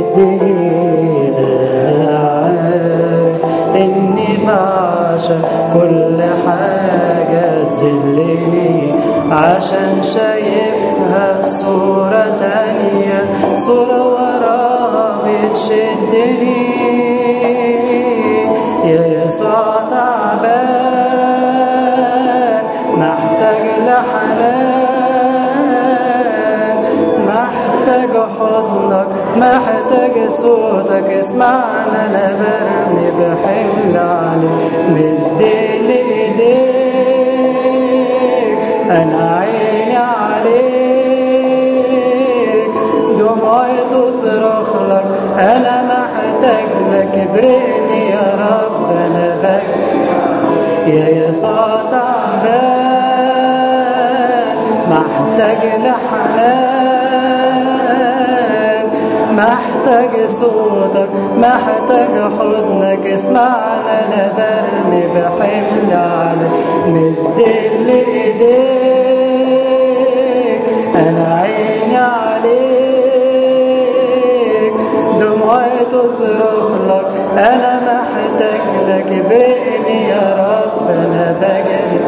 تشدني أنا عارف إني بعشق كل حاجة تذلني عشان شايفها في صورة تانية صورة وراها بتشدني يا يسوع تعبان محتاج لحنان محتاج حضنك محتاج صوتك اسمعنا انا برمي بحمل عليك مد ايديك انا عيني عليك دموعي تصرخ لك انا محتاج لك برقني يا رب انا بك يا يسوع تعبان محتاج لحنان محتاج صوتك محتاج حضنك اسمعنا انا برمي بحمل عليك مد ايديك انا عيني عليك دموعي تصرخ لك انا محتاج لك برقني يا رب انا بجري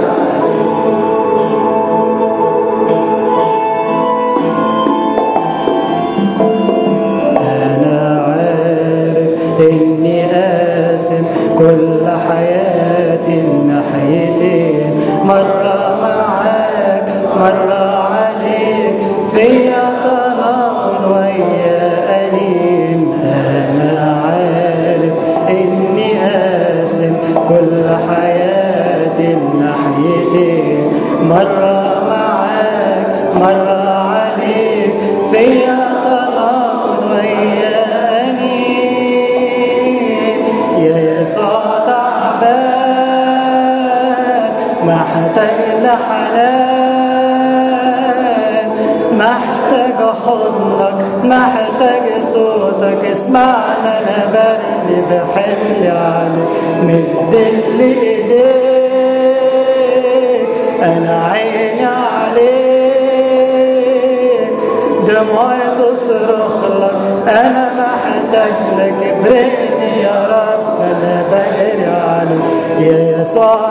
أنا عارف إني قاسم كل حياتي الناحيتين مرة معاك مرة عليك فيا تناقض ويا أنين أنا عارف إني قاسم كل حياتي الناحيتين مرة معاك مرة عليك فيا تناقض ويا أنين يا يسوع تعبان محتاج لحنان محتاج حضنك محتاج صوتك اسمعنا انا برمي بحمل عليك مد ايديك انا عيني عليك دموعي تصرخ لك انا محتاج لك برقني يا رب انا بجري عليك يا يسوع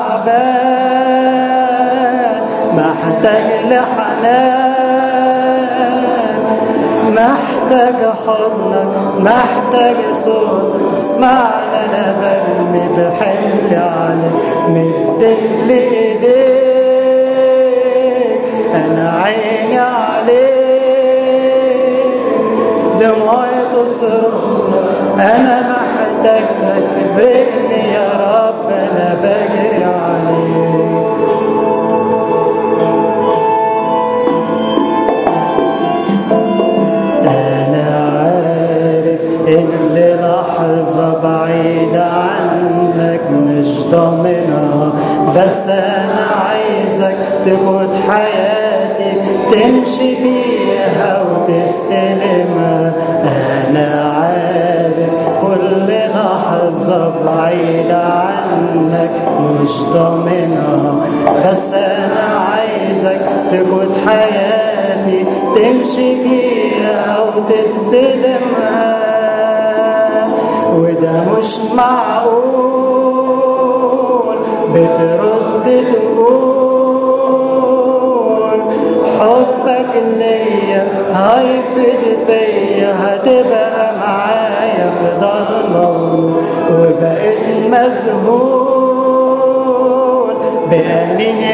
تعبان محتاج لحنان محتاج حضنك محتاج صوت اسمعنا انا برمي بحمل عليك مد ايديك انا عيني عليك دموعي تصرخ لك انا محتاج لك برقني يا رب انا بجري عليك أنا عارف إن لحظة بعيدة عنك مش ضامنها بس أنا عايزك تقود حياتي تمشي بيها وتستلمها أنا عارف كل لحظة بعيدة عنك مش ضامنها بس أنا عايزك تقود حياتي تمشي بيها وتستلمها وده مش معقول بترد تقول حبك ليا هيفيد فيا هتبقى معايا في ضلمة وبقيت مذهول بأني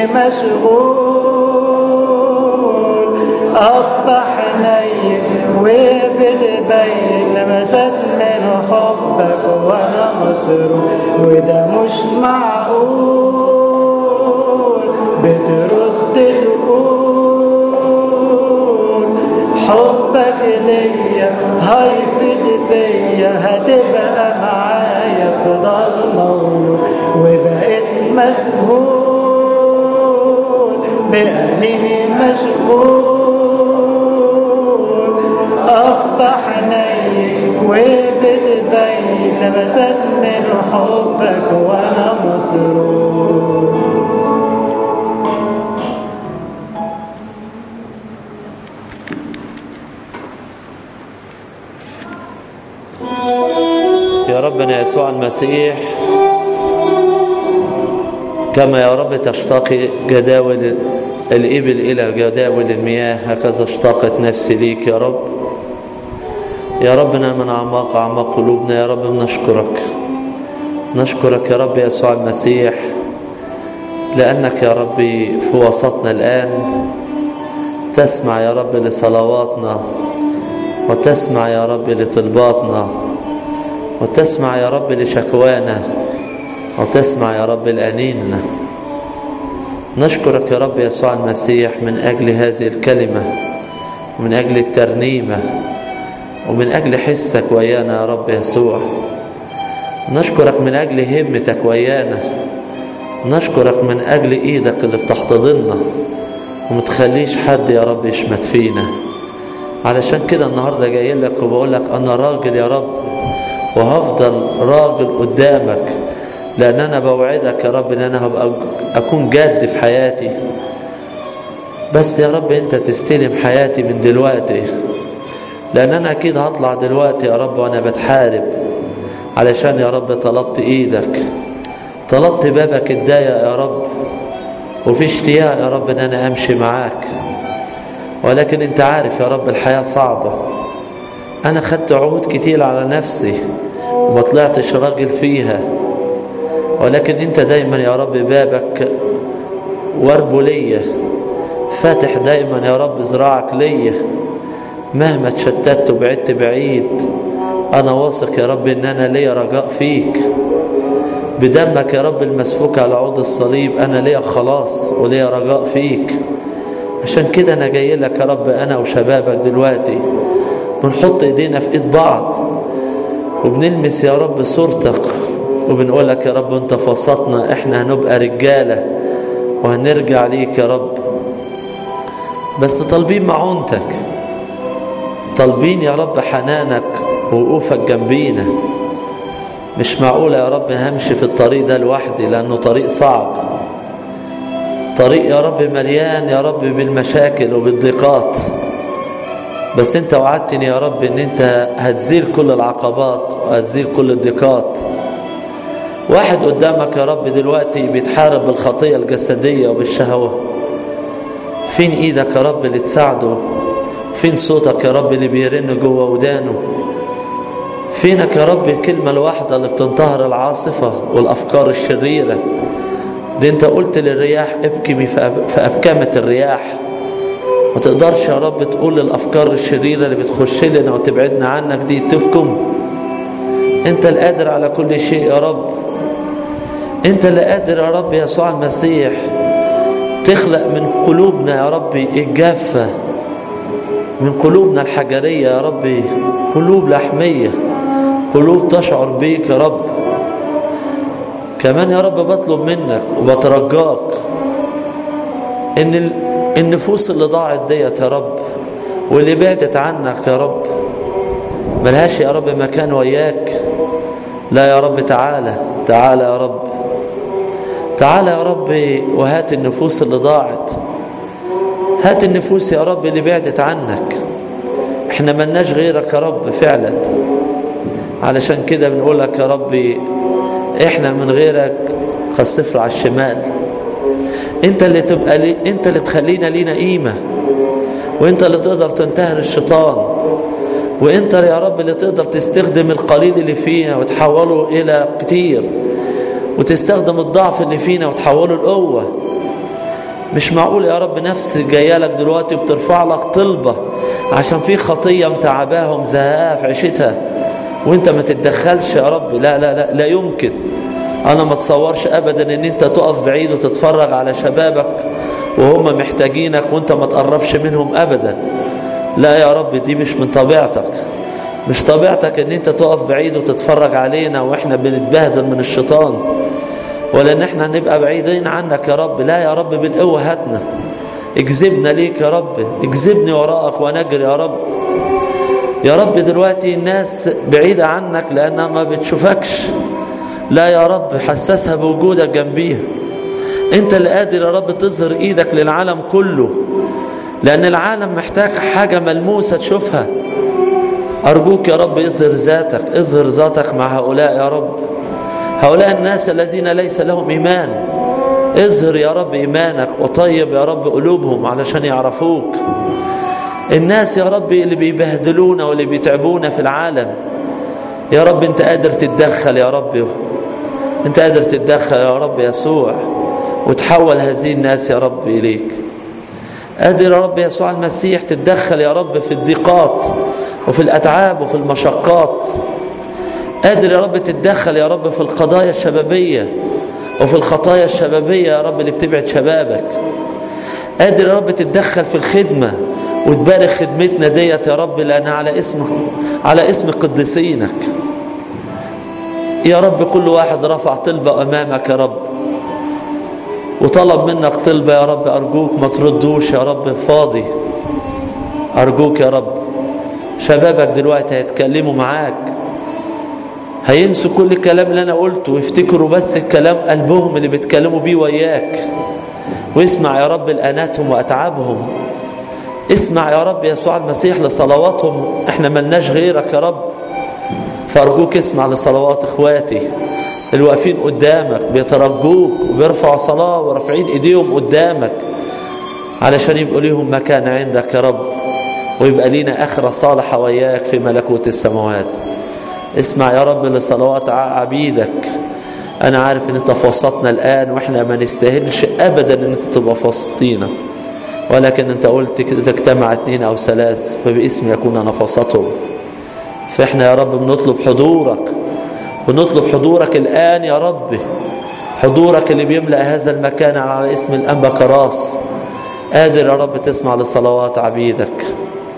مشغول أصبح نيم وبتبين لمسات من حبك وأنا مسرور وده مش معقول بترد تقول حبك ليا هيفيد فيا هتبقى معايا في ضلمة وبقيت مسهول بأني مشغول أصبح نايم وبتبين لمسات من حبك وأنا مسرور يا ربنا يسوع المسيح كما يا رب تشتاق جداول الإبل إلى جداول المياه هكذا اشتاقت نفسي ليك يا رب يا ربنا من أعماق أعماق قلوبنا يا رب نشكرك نشكرك يا رب يسوع المسيح لأنك يا ربي في وسطنا الآن تسمع يا رب لصلواتنا وتسمع يا رب لطلباتنا وتسمع يا رب لشكوانا وتسمع يا رب لأنيننا نشكرك يا رب يسوع المسيح من أجل هذه الكلمة ومن أجل الترنيمة ومن أجل حسك ويانا يا رب يسوع نشكرك من أجل همتك ويانا نشكرك من أجل إيدك اللي بتحتضننا ومتخليش حد يا رب يشمت فينا علشان كده النهاردة جاي لك وبقول لك أنا راجل يا رب وهفضل راجل قدامك لأن أنا بوعدك يا رب إن أنا هبقى أكون جاد في حياتي بس يا رب أنت تستلم حياتي من دلوقتي لأن أنا أكيد هطلع دلوقتي يا رب وأنا بتحارب علشان يا رب طلبت إيدك طلبت بابك الضيق يا رب وفي اشتياق يا رب ان انا امشي معاك ولكن انت عارف يا رب الحياة صعبة انا خدت عهود كتير على نفسي وما طلعتش راجل فيها ولكن انت دايما يا رب بابك وربه ليا فاتح دايما يا رب ذراعك ليا مهما تشتت وبعدت بعيد انا واثق يا رب ان انا ليا رجاء فيك بدمك يا رب المسفوك على عود الصليب أنا ليا خلاص وليا رجاء فيك عشان كده أنا جاي لك يا رب أنا وشبابك دلوقتي بنحط إيدينا في إيد بعض وبنلمس يا رب صورتك وبنقول لك يا رب أنت في وسطنا إحنا هنبقى رجالة وهنرجع ليك يا رب بس طالبين معونتك طالبين يا رب حنانك ووقوفك جنبينا مش معقولة يا رب همشي في الطريق ده لوحدي لأنه طريق صعب طريق يا رب مليان يا رب بالمشاكل وبالضيقات بس انت وعدتني يا رب ان انت هتزيل كل العقبات وهتزيل كل الضيقات واحد قدامك يا رب دلوقتي بيتحارب بالخطية الجسدية وبالشهوة فين ايدك يا رب اللي تساعده فين صوتك يا رب اللي بيرن جوه ودانه فينك يا رب الكلمة الواحدة اللي بتنتهر العاصفة والأفكار الشريرة دي انت قلت للرياح ابكمي في أبكامة الرياح ما تقدرش يا رب تقول للأفكار الشريرة اللي بتخش لنا وتبعدنا عنك دي تبكم انت القادر على كل شيء يا رب انت اللي قادر يا رب يسوع المسيح تخلق من قلوبنا يا ربي الجافة من قلوبنا الحجرية يا ربي قلوب لحمية قلوب تشعر بيك يا رب كمان يا رب بطلب منك وبترجاك ان النفوس اللي ضاعت ديت يا رب واللي بعدت عنك يا رب ملهاش يا رب مكان وياك لا يا رب تعالى تعالى يا رب تعالى يا رب وهات النفوس اللي ضاعت هات النفوس يا رب اللي بعدت عنك احنا ملناش غيرك يا رب فعلا علشان كده بنقول لك يا ربي احنا من غيرك كالصفر على الشمال انت اللي تبقى لي انت اللي تخلينا لينا قيمه وانت اللي تقدر تنتهر الشيطان وانت يا رب اللي تقدر تستخدم القليل اللي فينا وتحوله الى كتير وتستخدم الضعف اللي فينا وتحوله لقوه مش معقول يا رب نفس جايه لك دلوقتي وبترفع لك طلبه عشان في خطيه متعباها ومزهقاها في عيشتها وانت ما تتدخلش يا رب لا لا لا لا يمكن انا ما اتصورش ابدا ان انت تقف بعيد وتتفرج على شبابك وهم محتاجينك وانت ما تقربش منهم ابدا لا يا رب دي مش من طبيعتك مش طبيعتك ان انت تقف بعيد وتتفرج علينا واحنا بنتبهدل من الشيطان ولا ان احنا نبقى بعيدين عنك يا رب لا يا رب بالقوه هاتنا اجذبنا ليك يا رب اجذبني وراءك ونجري يا رب يا رب دلوقتي الناس بعيدة عنك لأنها ما بتشوفكش لا يا رب حسسها بوجودك جنبيها انت اللي قادر يا رب تظهر ايدك للعالم كله لأن العالم محتاج حاجة ملموسة تشوفها أرجوك يا رب اظهر ذاتك اظهر ذاتك مع هؤلاء يا رب هؤلاء الناس الذين ليس لهم إيمان اظهر يا رب إيمانك وطيب يا رب قلوبهم علشان يعرفوك الناس يا رب اللي بيبهدلونا واللي بيتعبونا في العالم يا رب انت قادر تتدخل يا رب انت قادر تتدخل يا رب يسوع وتحول هذه الناس يا رب إليك قادر يا رب يسوع المسيح تتدخل يا رب في الضيقات وفي الأتعاب وفي المشقات قادر يا رب تتدخل يا رب في القضايا الشبابية وفي الخطايا الشبابية يا رب اللي بتبعد شبابك قادر يا رب تتدخل في الخدمة وتبارك خدمتنا ديت يا رب لأنها على اسم على اسم قديسينك يا رب كل واحد رفع طلبة أمامك يا رب وطلب منك طلبة يا رب أرجوك ما تردوش يا رب فاضي أرجوك يا رب شبابك دلوقتي هيتكلموا معاك هينسوا كل الكلام اللي أنا قلته ويفتكروا بس الكلام قلبهم اللي بيتكلموا بيه وياك واسمع يا رب الأناتهم وأتعابهم اسمع يا رب يسوع المسيح لصلواتهم احنا ملناش غيرك يا رب فأرجوك اسمع لصلوات اخواتي الواقفين قدامك بيترجوك وبيرفعوا صلاة ورافعين ايديهم قدامك علشان يبقوا ليهم مكان عندك يا رب ويبقى لينا آخرة صالحة وياك في ملكوت السماوات اسمع يا رب لصلوات عبيدك أنا عارف إن أنت في وسطنا الآن وإحنا ما نستاهلش أبدا إن أنت تبقى في وسطينا ولكن أنت قلت إذا اجتمع اثنين أو ثلاث فباسم يكون أنا في وسطهم فإحنا يا رب بنطلب حضورك ونطلب حضورك الآن يا رب حضورك اللي بيملأ هذا المكان على اسم الأنبا كراس قادر يا رب تسمع لصلوات عبيدك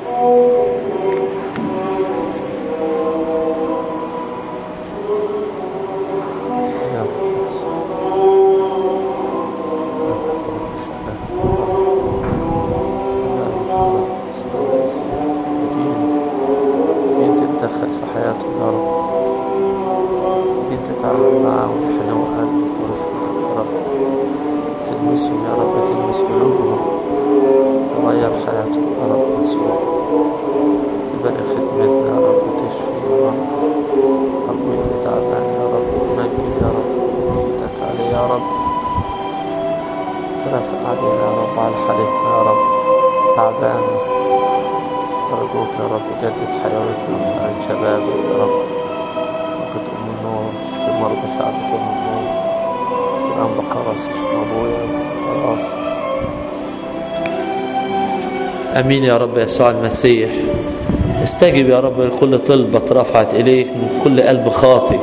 امين يا رب يسوع المسيح استجب يا رب لكل طلبة رفعت إليك من كل قلب خاطي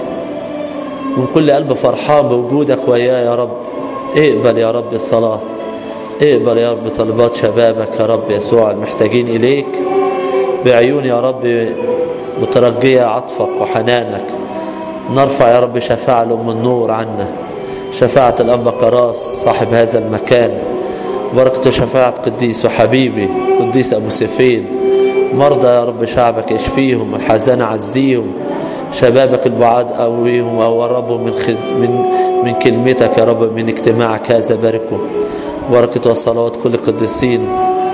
من كل قلب فرحان بوجودك وياه يا رب اقبل يا رب الصلاة اقبل يا رب طلبات شبابك يا رب يسوع المحتاجين إليك بعيون يا رب مترجية عطفك وحنانك نرفع يا رب شفاعة لأم النور عنا شفاعة الأنبا قراص صاحب هذا المكان بركة شفاعة قديس وحبيبي قديس أبو سيفين مرضى يا رب شعبك اشفيهم الحزان عزيهم شبابك البعاد قويهم وقربهم من خد من من كلمتك يا رب من اجتماعك هذا باركهم بركة والصلوات كل القديسين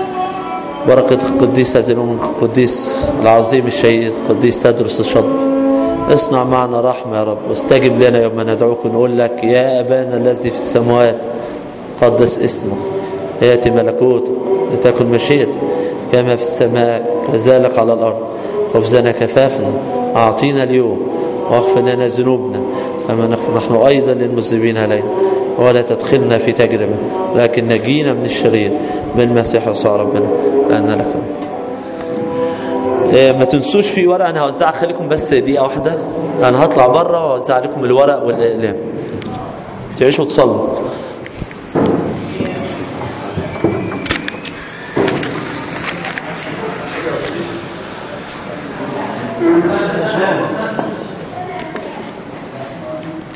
بركة القديس هذه القديس العظيم الشهيد قديس تدرس الشطب اصنع معنا رحمة يا رب واستجب لنا يوم ندعوك ونقول لك يا أبانا الذي في السماوات قدس اسمك يأتي ملكوتك لتكن مشيئتك كما في السماء كذلك على الأرض خبزنا كفافنا أعطينا اليوم واغفر لنا ذنوبنا كما نغفر نحن أيضا للمذنبين علينا ولا تدخلنا في تجربة لكن نجينا من الشرير بالمسيح يسوع ربنا لأن لك إيه ما تنسوش في ورقة أنا هوزعها خليكم بس دقيقة واحدة أنا هطلع بره وأوزع لكم الورق والإقلام تعيشوا تصلوا